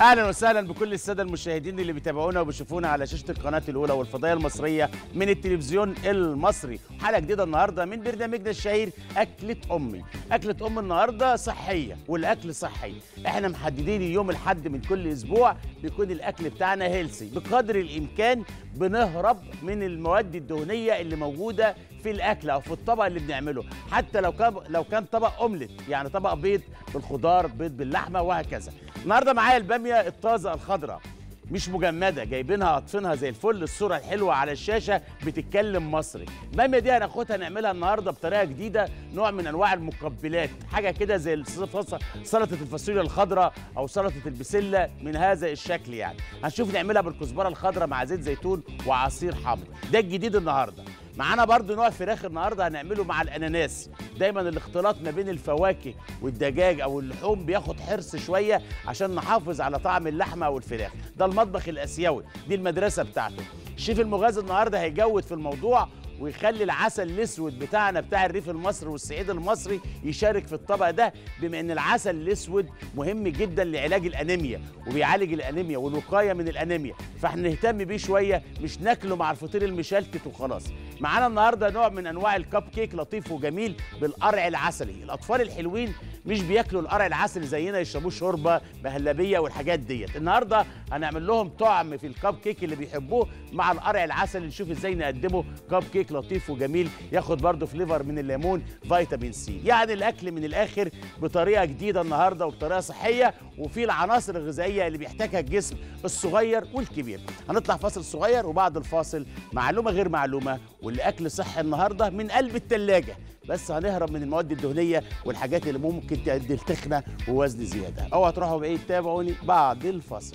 اهلا وسهلا بكل الساده المشاهدين اللي بيتابعونا وبيشوفونا على شاشه القناه الاولى والفضائيه المصريه من التلفزيون المصري حلقه جديده النهارده من برنامجنا الشهير اكله امي اكله ام النهارده صحيه والاكل صحي احنا محددين يوم الحد من كل اسبوع بيكون الاكل بتاعنا هيلسي بقدر الامكان بنهرب من المواد الدهنيه اللي موجوده في الاكل او في الطبق اللي بنعمله حتى لو كان لو كان طبق اومليت يعني طبق بيض بالخضار بيض باللحمه وهكذا النهارده معايا الباميه الطازه الخضراء مش مجمده جايبينها قاطفينها زي الفل الصوره الحلوه على الشاشه بتتكلم مصري الباميه دي هناخدها نعملها النهارده بطريقه جديده نوع من انواع المقبلات حاجه كده زي الص- سلطه الفاصوليا الخضراء او سلطه البسله من هذا الشكل يعني هنشوف نعملها بالكزبره الخضراء مع زيت زيتون وعصير حامض ده الجديد النهارده معانا برضو نوع فراخ النهارده هنعمله مع الاناناس دايما الاختلاط ما بين الفواكه والدجاج او اللحوم بياخد حرص شويه عشان نحافظ على طعم اللحمه او الفراخ ده المطبخ الاسيوي دي المدرسه بتاعته الشيف المغازي النهارده هيجود في الموضوع ويخلي العسل الاسود بتاعنا بتاع الريف المصري والصعيد المصري يشارك في الطبق ده بما ان العسل الاسود مهم جدا لعلاج الانيميا وبيعالج الانيميا والوقايه من الانيميا فاحنا نهتم بيه شويه مش ناكله مع الفطير المشلتت وخلاص معانا النهارده نوع من انواع الكب كيك لطيف وجميل بالقرع العسلي الاطفال الحلوين مش بياكلوا القرع العسلي زينا يشربوه شوربه مهلبيه والحاجات ديت النهارده هنعمل لهم طعم في الكب كيك اللي بيحبوه مع القرع العسلي نشوف ازاي نقدمه كب كيك لطيف وجميل ياخد برده فليفر من الليمون فيتامين سي يعني الاكل من الاخر بطريقه جديده النهارده وبطريقه صحيه وفي العناصر الغذائيه اللي بيحتاجها الجسم الصغير والكبير هنطلع فاصل صغير وبعد الفاصل معلومه غير معلومه واللي اكل صحي النهارده من قلب الثلاجه بس هنهرب من المواد الدهنيه والحاجات اللي ممكن تؤدي لتخنه ووزن زياده اوعوا تروحوا بعيد تابعوني بعد الفاصل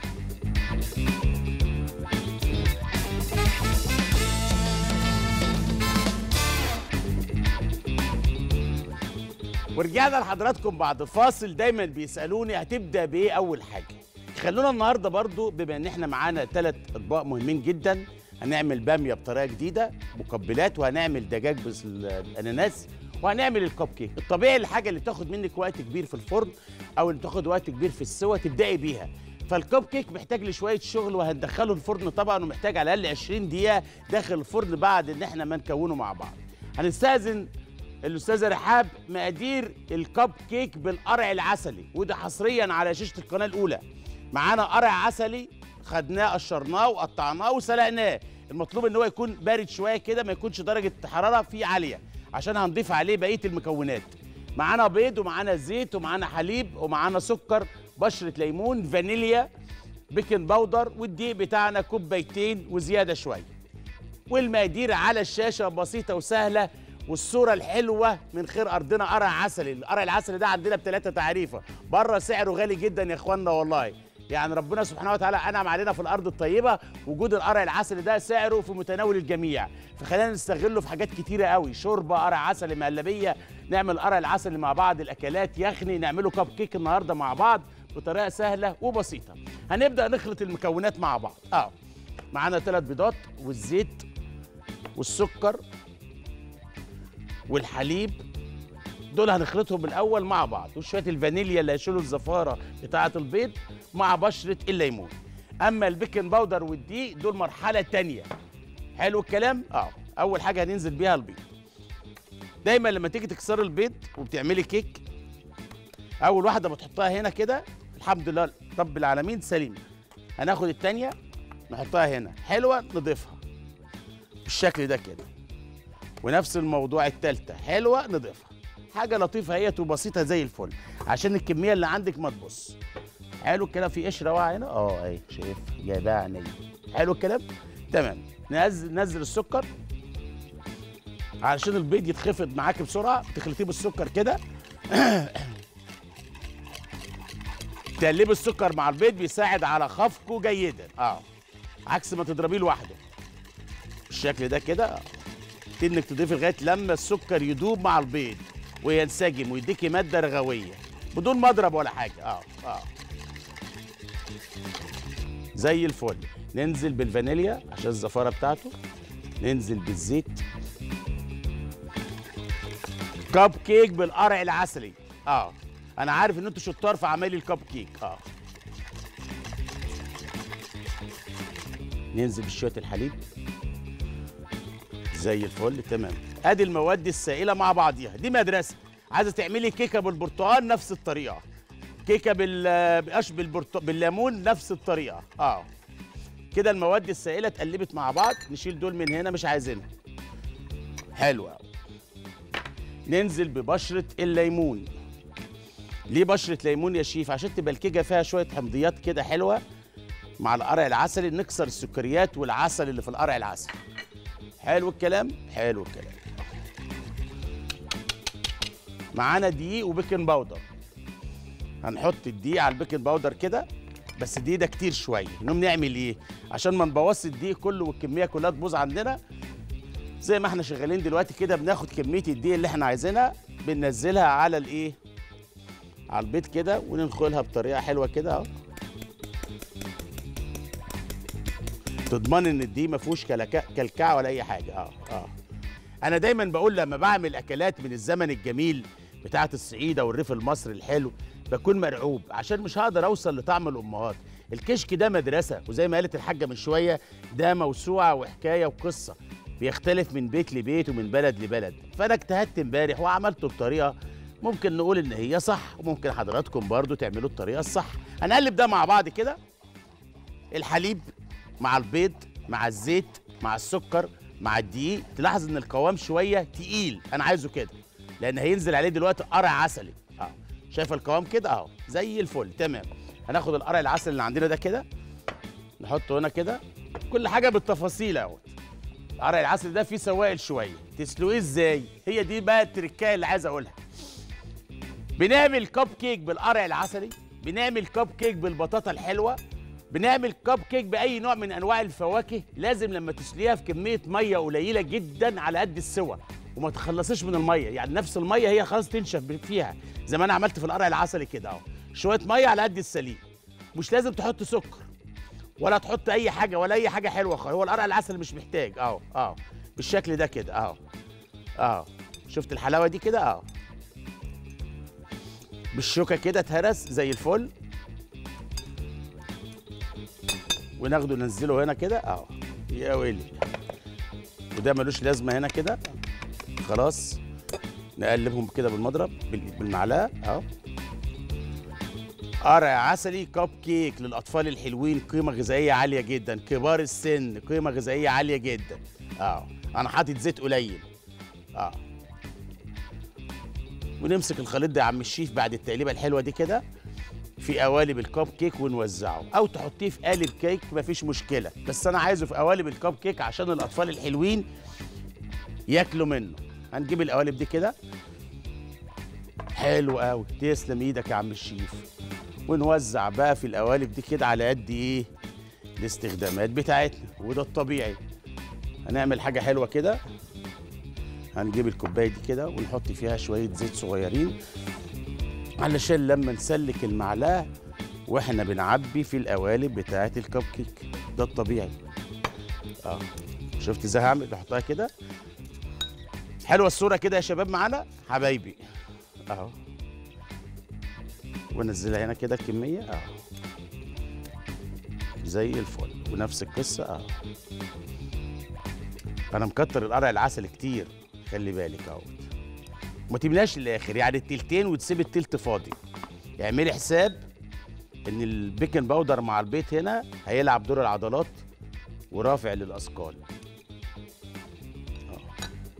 ورجعنا لحضراتكم بعد الفاصل دايما بيسالوني هتبدا بايه اول حاجه خلونا النهارده برضو بما ان احنا معانا ثلاث اطباق مهمين جدا هنعمل باميه بطريقه جديده مقبلات وهنعمل دجاج بالاناناس وهنعمل الكب كيك الطبيعي الحاجه اللي بتاخد منك وقت كبير في الفرن او اللي بتاخد وقت كبير في السوى تبداي بيها فالكب كيك محتاج لشويه شغل وهندخله الفرن طبعا ومحتاج على الاقل 20 دقيقه داخل الفرن بعد ان احنا ما نكونه مع بعض هنستاذن الاستاذه رحاب مقادير الكب كيك بالقرع العسلي وده حصريا على شاشه القناه الاولى معانا قرع عسلي خدناه قشرناه وقطعناه وسلقناه المطلوب ان هو يكون بارد شويه كده ما يكونش درجه الحراره فيه عاليه عشان هنضيف عليه بقيه المكونات معانا بيض ومعانا زيت ومعانا حليب ومعانا سكر بشره ليمون فانيليا بيكنج باودر والدقيق بتاعنا كوبايتين وزياده شويه والمقادير على الشاشه بسيطه وسهله والصوره الحلوه من خير ارضنا قرع عسلي القرع العسلي ده عندنا بثلاثه تعريفه بره سعره غالي جدا يا اخوانا والله يعني ربنا سبحانه وتعالى انعم علينا في الارض الطيبه وجود القرع العسلي ده سعره في متناول الجميع فخلينا نستغله في حاجات كتيره قوي شوربه قرع عسلي مهلبيه نعمل قرع العسلي مع بعض الاكلات يخني نعمله كب كيك النهارده مع بعض بطريقه سهله وبسيطه هنبدا نخلط المكونات مع بعض اه معانا ثلاث بيضات والزيت والسكر والحليب دول هنخلطهم الاول مع بعض وشويه الفانيليا اللي هيشيلوا الزفاره بتاعه البيض مع بشره الليمون اما البيكنج باودر والدقيق دول مرحله تانية حلو الكلام اه اول حاجه هننزل بيها البيض دايما لما تيجي تكسري البيض وبتعملي كيك اول واحده بتحطها هنا كده الحمد لله رب العالمين سليمه هناخد التانية نحطها هنا حلوه نضيفها بالشكل ده كده ونفس الموضوع التالتة حلوة نضيفها حاجة لطيفة هي وبسيطة زي الفل عشان الكمية اللي عندك ما تبص حلو الكلام في قشرة واقعة هنا اه اهي شايف جايباها عينيا حلو الكلام تمام ننزل ننزل السكر علشان البيض يتخفض معاك بسرعة تخلطيه بالسكر كده تقلبي السكر مع البيض بيساعد على خفقه جيدا اه عكس ما تضربيه لوحده بالشكل ده كده آه. انك تضيفي لغايه لما السكر يدوب مع البيض وينسجم ويديكي ماده رغويه بدون مضرب ولا حاجه اه اه زي الفل ننزل بالفانيليا عشان الزفاره بتاعته ننزل بالزيت كب كيك بالقرع العسلي اه انا عارف ان انتوا شطار في عمايل الكب كيك اه ننزل بشويه الحليب زي الفل تمام ادي المواد السائله مع بعضيها دي مدرسه عايزه تعملي كيكه بالبرتقال نفس الطريقه كيكه بال بقش بالبرت... بالليمون نفس الطريقه اه كده المواد السائله اتقلبت مع بعض نشيل دول من هنا مش عايزينهم حلو قوي ننزل ببشره الليمون ليه بشره ليمون يا شيف عشان تبقى الكيكه فيها شويه حمضيات كده حلوه مع القرع العسلي نكسر السكريات والعسل اللي في القرع العسلي حلو الكلام حلو الكلام معانا دقيق وبيكنج باودر هنحط الدقيق على البيكنج باودر كده بس الدقيق ده كتير شويه نقوم نعمل ايه عشان ما نبوظش الدقيق كله والكميه كلها تبوظ عندنا زي ما احنا شغالين دلوقتي كده بناخد كميه الدقيق اللي احنا عايزينها بننزلها على الايه على البيض كده وننخلها بطريقه حلوه كده اهو تضمن ان الدقيق ما فيهوش كلكع كلكعه ولا اي حاجه اه اه انا دايما بقول لما بعمل اكلات من الزمن الجميل بتاعه الصعيده والريف المصري الحلو بكون مرعوب عشان مش هقدر اوصل لطعم الامهات الكشك ده مدرسه وزي ما قالت الحاجه من شويه ده موسوعه وحكايه وقصه بيختلف من بيت لبيت ومن بلد لبلد فانا اجتهدت امبارح وعملته بطريقه ممكن نقول ان هي صح وممكن حضراتكم برضو تعملوا الطريقه الصح هنقلب ده مع بعض كده الحليب مع البيض مع الزيت مع السكر مع الدقيق تلاحظ ان القوام شويه تقيل انا عايزه كده لان هينزل عليه دلوقتي قرع عسلي اه شايف القوام كده اهو زي الفل تمام هناخد القرع العسل اللي عندنا ده كده نحطه هنا كده كل حاجه بالتفاصيل اهوت القرع العسل ده فيه سوائل شويه تسلقيه ازاي هي دي بقى التركايه اللي عايز اقولها بنعمل كب كيك بالقرع العسلي بنعمل كب كيك بالبطاطا الحلوه بنعمل كب كيك باي نوع من انواع الفواكه لازم لما تسليها في كميه ميه قليله جدا على قد السوى وما تخلصيش من الميه يعني نفس الميه هي خلاص تنشف فيها زي ما انا عملت في القرع العسلي كده اهو شويه ميه على قد السليق مش لازم تحط سكر ولا تحط اي حاجه ولا اي حاجه حلوه خالص هو القرع العسل مش محتاج اهو اهو بالشكل ده كده اهو اهو شفت الحلاوه دي كده اهو بالشوكه كده اتهرس زي الفل وناخده ننزله هنا كده اهو يا ويلي وده ملوش لازمه هنا كده خلاص نقلبهم كده بالمضرب بال- بالمعلقه اهو قرع عسلي كب كيك للاطفال الحلوين قيمه غذائيه عاليه جدا كبار السن قيمه غذائيه عاليه جدا اه انا حاطط زيت قليل اه ونمسك الخليط ده يا عم الشيف بعد التقليبه الحلوه دي كده في قوالب الكب كيك ونوزعه او تحطيه في قالب كيك مفيش مشكله بس انا عايزه في قوالب الكب كيك عشان الاطفال الحلوين ياكلوا منه هنجيب القوالب دي كده حلو قوي تسلم ايدك يا عم الشيف ونوزع بقى في القوالب دي كده على قد ايه الاستخدامات بتاعتنا وده الطبيعي هنعمل حاجه حلوه كده هنجيب الكوبايه دي كده ونحط فيها شويه زيت صغيرين علشان لما نسلك المعلقه واحنا بنعبي في القوالب بتاعه الكب كيك ده الطبيعي اه شفت ازاي هعمل بحطها كده حلوه الصوره كده يا شباب معانا حبايبي اهو ونزلها هنا كده الكميه اهو زي الفل ونفس القصه اهو انا مكتر القرع العسل كتير خلي بالك اهو ما تملاش للاخر يعني التلتين وتسيب التلت فاضي اعملي حساب ان البيكنج باودر مع البيض هنا هيلعب دور العضلات ورافع للاثقال آه.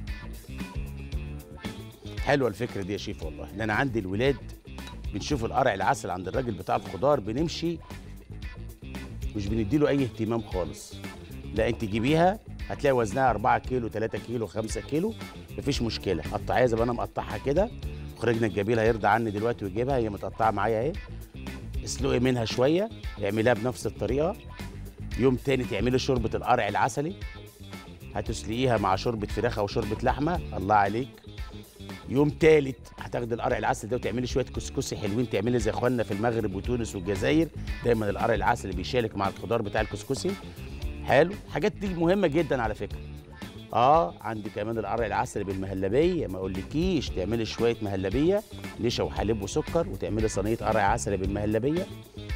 حلوه الفكره دي يا شيف والله ان انا عندي الولاد بنشوف القرع العسل عند الراجل بتاع الخضار بنمشي مش بنديله اي اهتمام خالص لا انت جيبيها هتلاقي وزنها 4 كيلو 3 كيلو 5 كيلو مفيش مشكله قطعيها زي ما انا مقطعها كده مخرجنا الجميل هيرضى عني دلوقتي ويجيبها هي متقطعه معايا اهي اسلقي منها شويه اعمليها بنفس الطريقه يوم تاني تعملي شوربه القرع العسلي هتسلقيها مع شوربه فراخ او شوربه لحمه الله عليك يوم تالت هتاخدي القرع العسل ده وتعملي شويه كسكسي حلوين تعملي زي اخواننا في المغرب وتونس والجزائر دايما القرع العسل بيشارك مع الخضار بتاع الكسكسي حلو الحاجات دي مهمه جدا على فكره اه عندي كمان القرع العسل بالمهلبيه ما اقولكيش تعملي شويه مهلبيه نشا وحليب وسكر وتعملي صينيه قرع عسل بالمهلبيه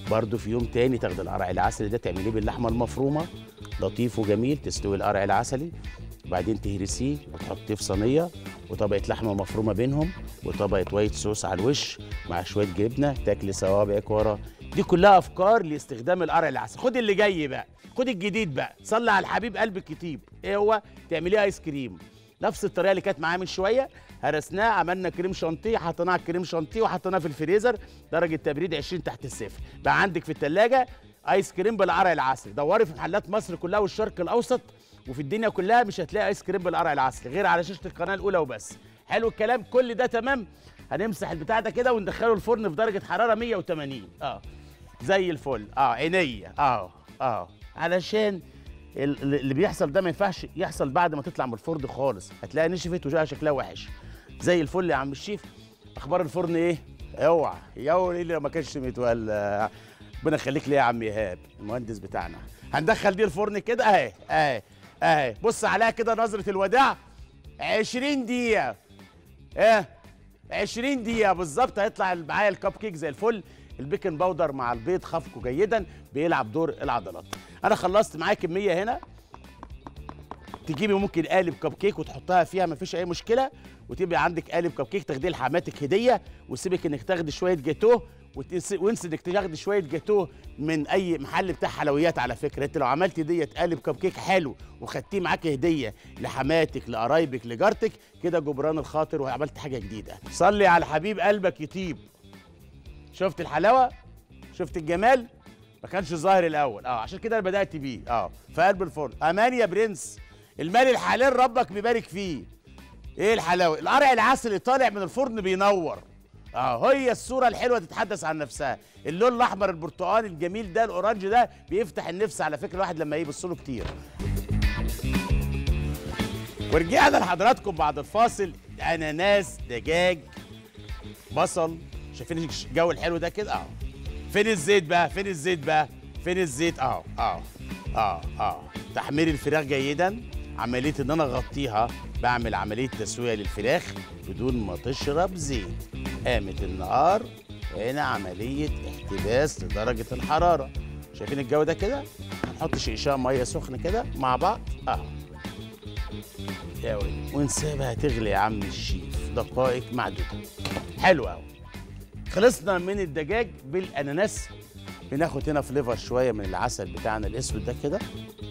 برضو في يوم تاني تاخد القرع العسلي ده تعمليه باللحمه المفرومه لطيف وجميل تستوي القرع العسلي وبعدين تهرسيه وتحطيه في صينيه وطبقه لحمه مفرومه بينهم وطبقه وايت صوص على الوش مع شويه جبنه تاكلي صوابعك ورا دي كلها افكار لاستخدام القرع العسل خد اللي جاي بقى خد الجديد بقى صلي على الحبيب قلبك يطيب ايه هو تعمليه ايس كريم نفس الطريقه اللي كانت معايا من شويه هرسناه عملنا كريم شانتيه حطيناه على الكريم شانتيه وحطيناه في الفريزر درجه تبريد 20 تحت الصفر بقى عندك في الثلاجه ايس كريم بالقرع العسل دوري في محلات مصر كلها والشرق الاوسط وفي الدنيا كلها مش هتلاقي ايس كريم بالقرع العسل غير على شاشه القناه الاولى وبس حلو الكلام كل ده تمام هنمسح البتاع ده كده وندخله الفرن في درجه حراره 180 اه زي الفل اه عينيا اه اه علشان ال- ال- اللي بيحصل ده ما ينفعش يحصل بعد ما تطلع من الفرن خالص هتلاقي نشفت وجاها شكلها وحش زي الفل يا عم الشيف اخبار الفرن ايه اوعى يا ولي لو ما كانش متولع ربنا يخليك ليه يا عم ايهاب المهندس بتاعنا هندخل دي الفرن كده اهي اهي اهي بص عليها كده نظره الوداع 20 دقيقه ايه 20 دقيقة بالظبط هيطلع معايا الكب كيك زي الفل البيكنج باودر مع البيض خفقه جيدا بيلعب دور العضلات انا خلصت معايا كمية هنا تجيبي ممكن قالب كب كيك وتحطها فيها مفيش اي مشكله وتبقى عندك قالب كب كيك تاخديه لحماتك هديه وسيبك انك تاخدي شويه جاتوه وتنس- وانسي انك تاخدي شويه جاتوه من اي محل بتاع حلويات على فكره انت لو عملتي ديت قالب كب كيك حلو وخدتيه معاكي هديه لحماتك لقرايبك لجارتك كده جبران الخاطر وعملت حاجه جديده صلي على حبيب قلبك يطيب شفت الحلاوه شفت الجمال ما كانش ظاهر الاول اه عشان كده انا بدات بيه اه في قلب الفرن امان يا برنس المال الحلال ربك بيبارك فيه ايه الحلاوه القرع العسل اللي طالع من الفرن بينور اه هي الصوره الحلوه تتحدث عن نفسها اللون الاحمر البرتقالي الجميل ده الاورنج ده بيفتح النفس على فكره الواحد لما يبص له كتير ورجعنا لحضراتكم بعد الفاصل اناناس دجاج بصل شايفين الجو الحلو ده كده اه فين الزيت بقى فين الزيت بقى فين الزيت اه اه اه اه تحمير الفراخ جيدا عمليه ان انا اغطيها بعمل عمليه تسويه للفراخ بدون ما تشرب زيت قامت النهار هنا عمليه احتباس لدرجه الحراره شايفين الجو ده كده هنحط شقشاق ميه سخنه كده مع بعض اه يا ولد ونسيبها تغلي يا عم الشيف دقائق معدوده حلو قوي خلصنا من الدجاج بالاناناس بناخد هنا فليفر شويه من العسل بتاعنا الاسود ده كده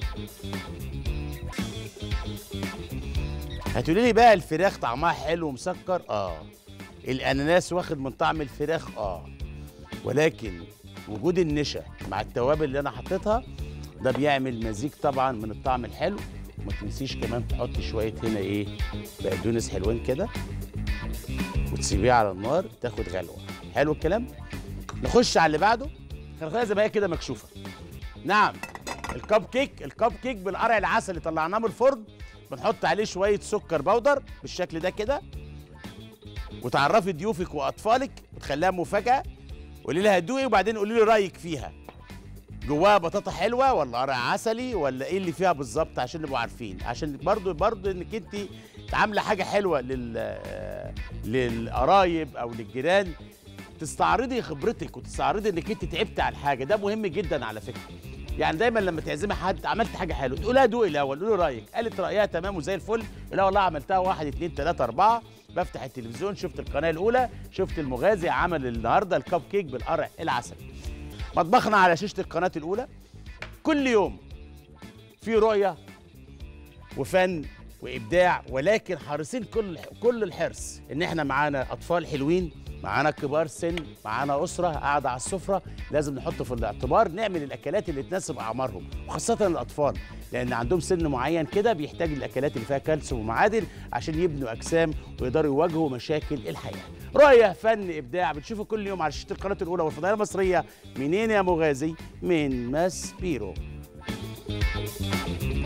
هتقولي لي بقى الفراخ طعمها حلو ومسكر اه الاناناس واخد من طعم الفراخ اه ولكن وجود النشا مع التوابل اللي انا حطيتها ده بيعمل مزيج طبعا من الطعم الحلو وما تنسيش كمان تحط شويه هنا ايه بقدونس حلوين كده وتسيبيه على النار تاخد غلوه حلو الكلام نخش على اللي بعده خليها زي ما هي كده مكشوفه نعم الكب كيك الكب كيك بالقرع العسل اللي طلعناه من الفرن بنحط عليه شويه سكر بودر بالشكل ده كده وتعرفي ضيوفك واطفالك وتخليها مفاجاه قولي لها دوقي وبعدين قولي لي رايك فيها جواها بطاطا حلوه ولا قرع عسلي ولا ايه اللي فيها بالظبط عشان نبقوا عارفين عشان برضو برضو انك انت عامله حاجه حلوه لل للقرايب او للجيران تستعرضي خبرتك وتستعرضي انك انت تعبت على الحاجه ده مهم جدا على فكره يعني دايما لما تعزمي حد عملت حاجه حلوه تقولها دوقي الاول قولي رايك قالت رايها تمام وزي الفل لا والله عملتها واحد اتنين تلاته اربعه بفتح التلفزيون شفت القناه الاولى شفت المغازي عمل النهارده الكب كيك بالقرع العسل مطبخنا على شاشه القناه الاولى كل يوم في رؤيه وفن وابداع ولكن حريصين كل كل الحرص ان احنا معانا اطفال حلوين معانا كبار سن معانا اسره قاعده على السفره لازم نحط في الاعتبار نعمل الاكلات اللي تناسب اعمارهم وخاصه الاطفال لان عندهم سن معين كده بيحتاج الاكلات اللي فيها كالسيوم ومعادن عشان يبنوا اجسام ويقدروا يواجهوا مشاكل الحياه رؤيه فن ابداع بتشوفوا كل يوم على شاشه القناه الاولى والفضائيه المصريه منين يا مغازي من ماس بيرو